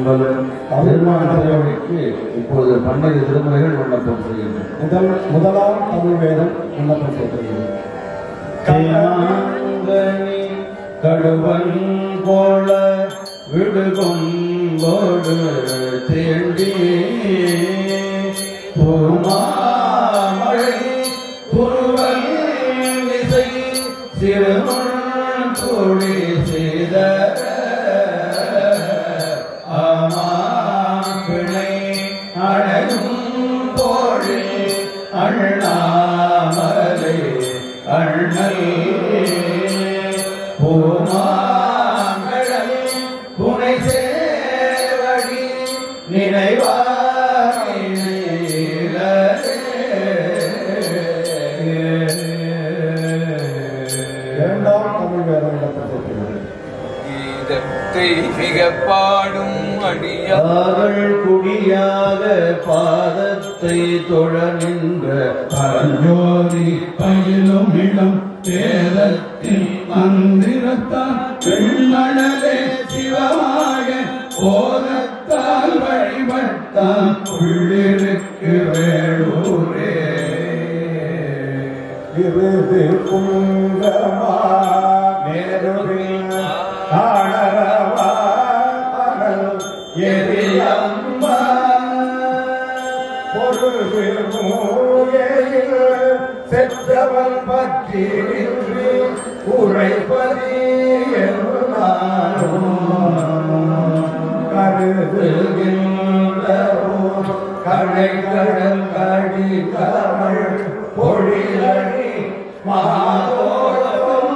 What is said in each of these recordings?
என்பவரும் திருமண திருவிழைக்கு இப்பொழுது பன்னிரு திருமுறைகள் விண்ணப்பம் செய்கின்றன முதல் முதலாம் தமிழ் வேதம் விண்ணப்பப்பட்டிருக்கிறது கைமாங்கனி கடுவன் போல விடுகொம்போடு தேண்டி பூமாமழை புருவல் விசை சிறுமுள் கூடி செய்த ஆமாப்பிணை அழகும் போழில் அண்ணாமலை அண்ணல் பூமாங்கடல் புனை சேவடி இரண்டாம் தமிழ் வேதம் விண்ணப்பப்பட்டிருக்கிறது கீதத்தை மிக பாடும் அடியார் அவள் குடியாக பாதத்தை தொழ நின்ற பரஞ்சோதி பயிலும் இளம் பேதத்தில் மந்திரத்தால் பெண்மணலே சிவமாக போதத்தால் வழிபட்டான் உள்ளிருக்கு வேளூரே விருது குங்கமா மேருவின் ஆணரவா அனல் எரியம்மா பொருள் மூலையில் செற்றவன் பற்றி நின்று உரைப்பதி கருதுகின்றோ கடை கடல் கடி கமல் பொழிலடி மாதோடம்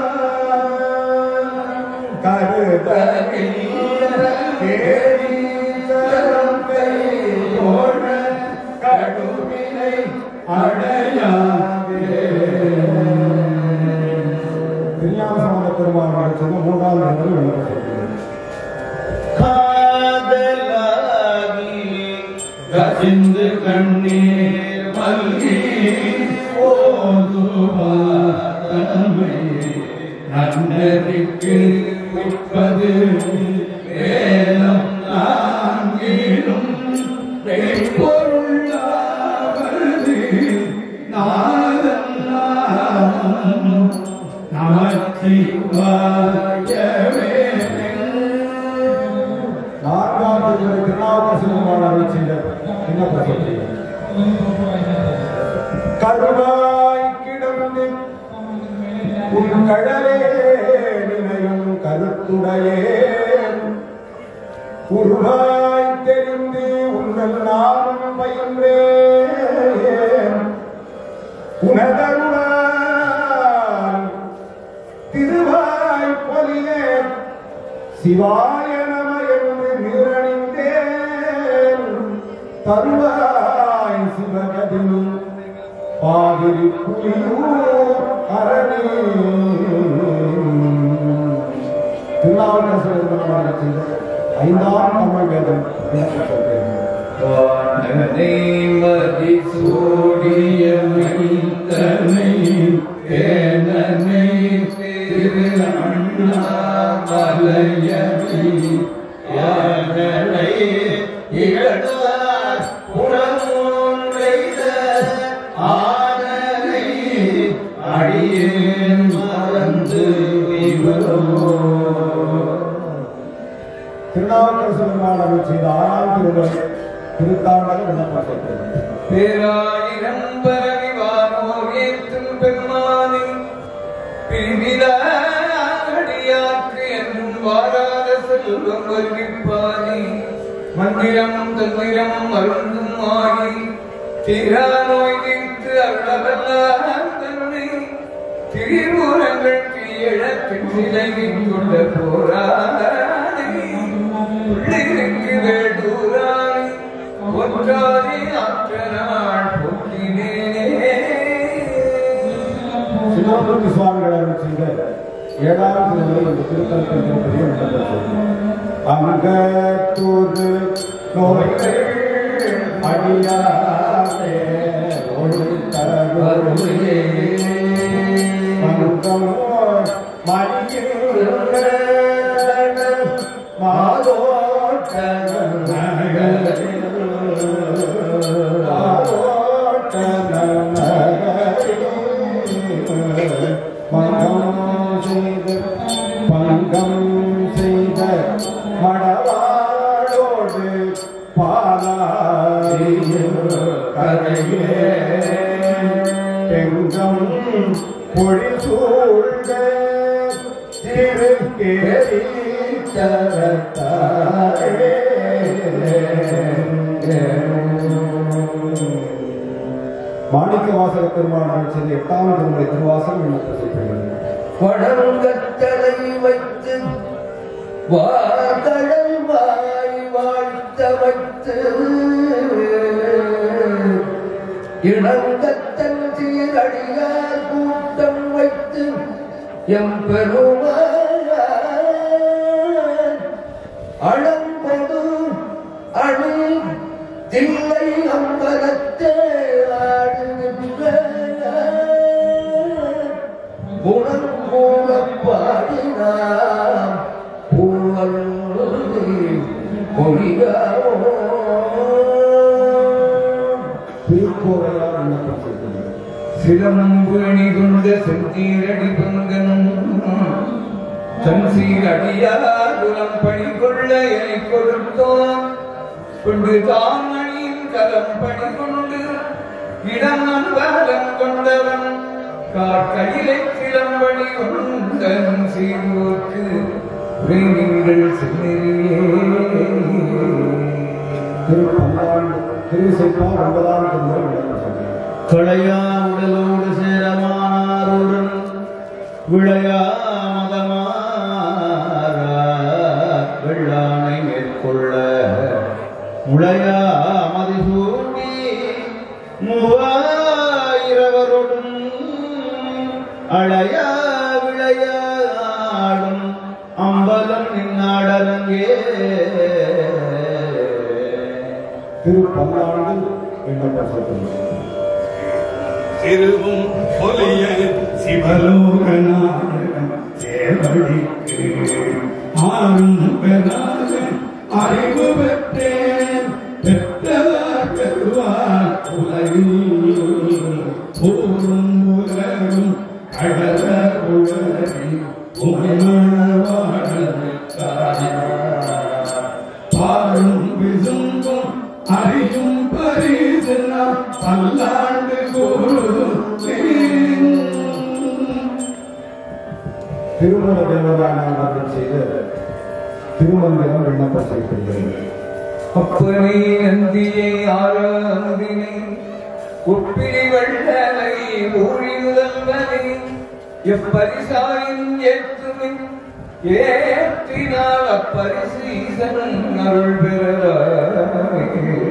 கருதகின்ற கேடீசரம் கையோட கடுவினை அடையாதே திருஞான பெருமாள் சொன்ன மூன்றாவது நாள் விண்ணப்பப்பட்டிருக்கிறது காதலாகி கசிந்து கண்ணீர் மல்கி ஓதுவாதமை நன்னறிக்கு மிப்பது வேதம் நான்கிலும் பொருளாவது நாதம் நாமம் நமச்சிவாயவே நான்காம் திருமுறை திருநாவுக்கரசு பெருமாள் அருள் செய்த விண்ணப்பப்பட்டிருக்கிறது கருவாய் கிடந்து உன் கடலே நினையும் கருத்துடையே உருவாய் தெரிந்து உங்கள் நாமம் பயின்றேன் உனதருளால் திருவாய் பொலியே சிவாய நம என்று நீரணிந்தேன் தருவாய் சிவகதினும் பாதிரி புலியூர் அரணி திருநாவுக்கரசர் பெருமாள் செய்த ஐந்தாம் தமிழ் வேதம் விண்ணப்பப்பட்டிருக்கிறது. வானனை மதி சூடிய மைத்தனை தேனனை திரு அண்ணாமலையனை யானை இகழ்வார் புறமூன்றைத ஆனனை அடியேன் மறந்து இவரோ திருநாவுக்கரசர் பெருமாள் அருள் செய்த ஆறாம் திருமுறை திருத்தாண்டக விண்ணப்பப்பட்டிருக்கிறது. பேராயிரம் பரவிவானோர் ஏற்றும் பெருமானே பிரிவிலாடியாக்கு என்றும் வாராத செல்வம் வருவிப்பானே மந்திரம் தந்திரம் மருந்தும் ஆகி தீரா நோய் தீர்த்து அருளவெல்லாம் தன்னை திரிபுரங்கள் கீழ பின்னிலையில் கொண்ட போரானே உள்ளிருக்கு வேடூரானே ஒன்றாதி ஆற்றனாள் போக்கினேனே சிவபுரி சுவாமிகள் அருள் செய்த ஏழாம் திருமுறை இந்த திருத்தலத்தில் இருப்பதை விண்ணப்பப்பட்டிருக்கிறது. அங்கத்தூது நோய்கள் அடியாதே ஒழுத்தருளே. மந்தமோ மறிகின்ற மாதோட்ட பாலாரியில் கரையிலே பெங்கம் பொழி சூழ்ந்த திருக்கேரி மாணிக்க வாசக பெருமாள் சென்று எட்டாம் திருமுறை திருவாசகம் விண்ணப்பம் செய்கிறது வணங்கத்தலை வைத்து வார்கடல் வாய் வாழ்த்த வைத்து இணங்கத்தன் சீரடியார் கூட்டம் வைத்து எம் பெருமாள் அளம்பொடு அணி தில்லை அம்பலத்தே ஆடுகின்ற குணம் கூட பாடினாம் பூவல் பொழியாவோ திருக்கோவையார் விண்ணப்பம் செய்கிறது சிலம்பணி கொண்ட செந்தீரடி பங்கனும் சன்சீரடியார் குலம் பணி கொள்ள எனை கொடுத்தோம் கொண்டு தாமணியின் கலம் பணி கொண்டு இடம் நம்பலம் கொண்டவன் காட்களிலை சிலம்பணி கொண்டன் சீர்வோர்க்கு உரையுங்கள் சின்னறியே திருப்பல்லாண்டு திருவிசைப்பார் ஒன்பதாம் திருமுறை விண்ணப்பம் செய்கிறது களையா உடலோடு சேரமானாருடன் விளையா மதமாரா வெள்ளானை மேற்கொள்ள முளையா மதிசூடி மூவாயிரவருடன் அழையா விளையாடும் அம்பலம் நின்னாடரங்கே திருப்பல்லாண்டு விண்ணப்பம் செய்கிறது திருவும் பொலிய சிவலோகநாதன் சேவடிக்கு ஆறும் பெறாத அறிவு பெற்றேன் பெற்றவர் பெறுவார் உலகில் ஊரும் உலரும் கடல உலகி பாரும் விசும்பும் அறியும் பரிசுலாம் பல்லாண்டு கூறும் திருமண தேவதான செய்த திருமந்திரம் விண்ணப்பம் செய்கிறது அப்பனை நந்தியை ஆராந்தினை உப்பிரி வள்ளலை ஊழி முதல்வனை எப்பரிசாயின் ஏற்றுமின் ஏற்றினால் அப்பரிசு ஈசன் அருள் பெறலாமே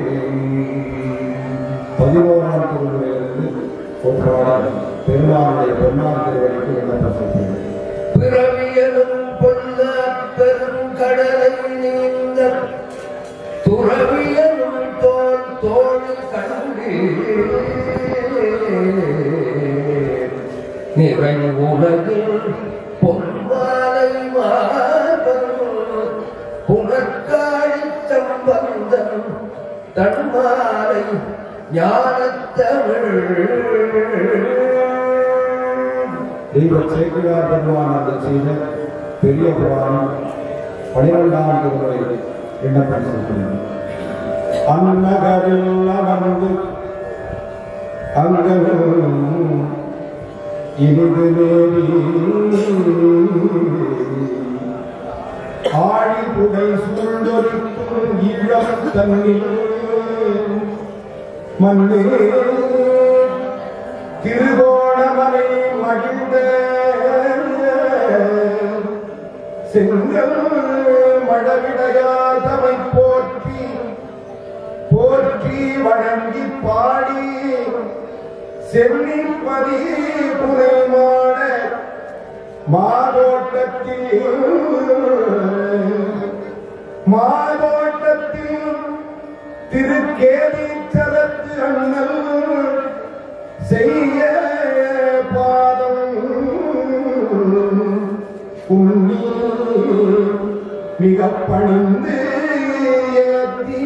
பதினோராம் திருமுறையிலிருந்து ஒன்றாக பெருமாளுடைய பெருமாள் திருவடிக்கு விண்ணப்பம் செய்கிறது பிறவியலும் பொல்லாப் பெருங்கடலை நீந்த துறவியலும் தோல் தோழி கண்டு நிறை உலகில் பொன்மாலை மார்பன் புனற்காடி சம்பந்தன் தன்மாலை ஞானத்தமிழ் தெய்வ சேக்கிரார் பெருமான் அந்த செய்த பெரிய புராணம் பனிரெண்டாம் திருமுறை விண்ணப்பம் செய்கிறது அந்நகரில் அமர்ந்து அங்கும் இனிது நேரி ஆழி புகை சூழ்ந்தொருக்கும் ஈழம் தன்னில் மண்ணே திருகோணமலை மகிழ்ந்த செங்கல் மழவிடையார் தமை போற்றி போற்றி வணங்கி பாடி சென்னிப்பதி புனைமாட மாதோட்டத்தில் மாதோட்டத்தில் திருக்கேதீச்சரத்து அண்ணல் செய்ய பாதம் உண்ணி மிக பணிந்து ஏத்தி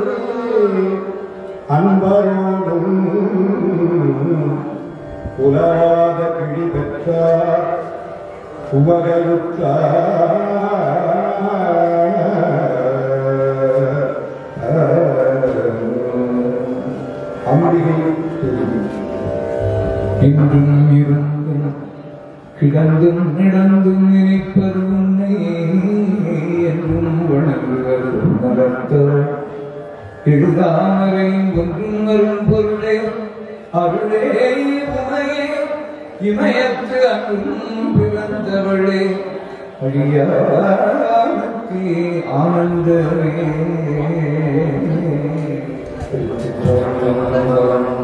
அன்பரோடும் உலராத கிழி பெற்றார் உமகளுக்கார் இன்றும் இருந்தும் கிடந்தும் நடந்தும் நினைப்பது உன்னை என்றும் வணங்குவது மலர்த்தோர் எழுதாமரை ஒன்றும் அரும் பொருளே அருளே உமையே இமயத்து அன்றும் பிறந்தவளே அழியாமத்தி ஆனந்தமே